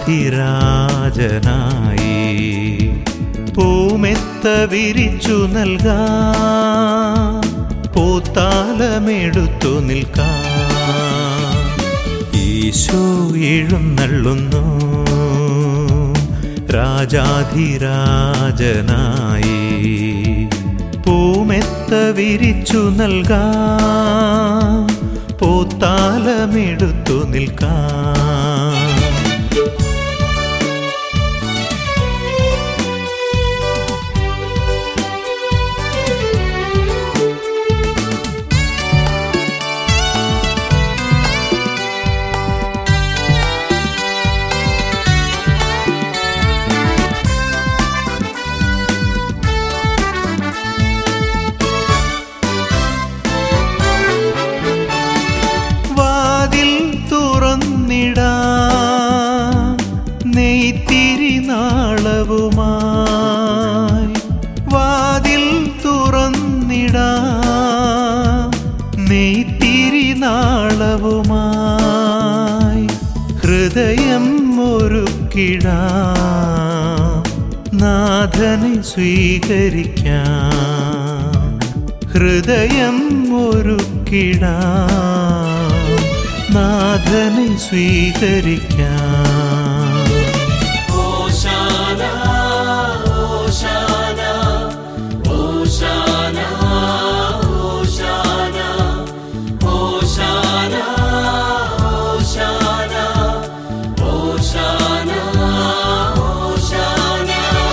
രാജാധിരാജനായി പൂമെത്ത വിരിച്ചു നൽകാം പൂത്താലമെടുത്തു നിൽക്കാം ഈശോ എഴുന്നള്ളുന്നു രാജാധിരാജനായി പൂമെത്ത വിരിച്ചു നൽകാം പൂത്താലമെടുത്തു നിൽക്കാം വാതിൽ തുറന്നിടാം നെയ്ത്തിരി നാളവുമായി വാതിൽ തുറന്നിടാം നെയ്ത്തിരി നാളവുമായി ഹൃദയം ഒരുക്കിടാം നാഥനെ സ്വീകരിക്കാം ഹൃദയം ഒരുക്കിടാം നാഥനെ സ്വീകരിക്കാം ഓശാന ഓശാന ഓശാന ഓശാന ഓശാന ഓശാന ഓശാന ഓശാന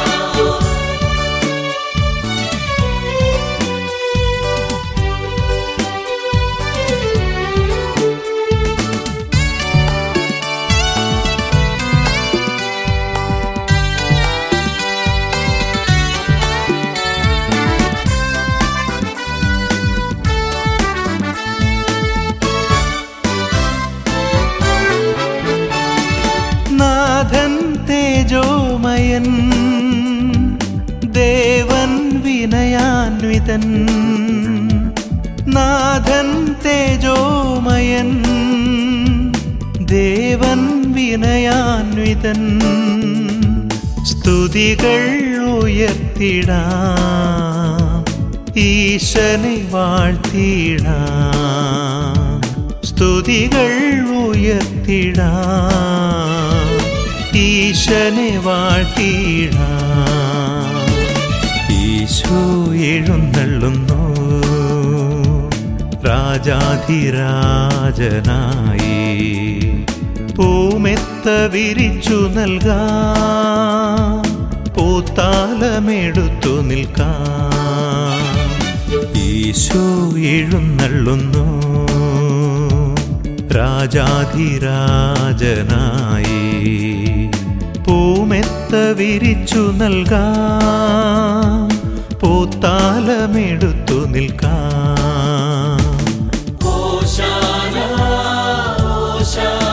നാഥൻ തേജോമയൻ ദേവൻ വിനയാൻവിതൻ നാഥൻ തേജോമയൻ ദേവൻ വിനയാൻവിതൻ സ്തുതികൾ ഉയർത്തിടാം ഈശനെ വാഴ്ത്തിടാം സ്തുതികൾ ഉയർത്തിടാം ഈശനെ വാഴ്ത്തിടാം ഈശോ എഴുന്നള്ളുന്നു രാജാധിരാജനായി പൂമെത്ത വിരിച്ചു നൽകാം പൂത്താലമെടുത്തു നിൽക്കാം ഈശോ എഴുന്നള്ളുന്നു രാജാധിരാജനായി പൂമെത്ത വിരിച്ചു നൽകാം പൂത്താലമെടുത്തു നിൽക്കാം ഓശാന ഓശാന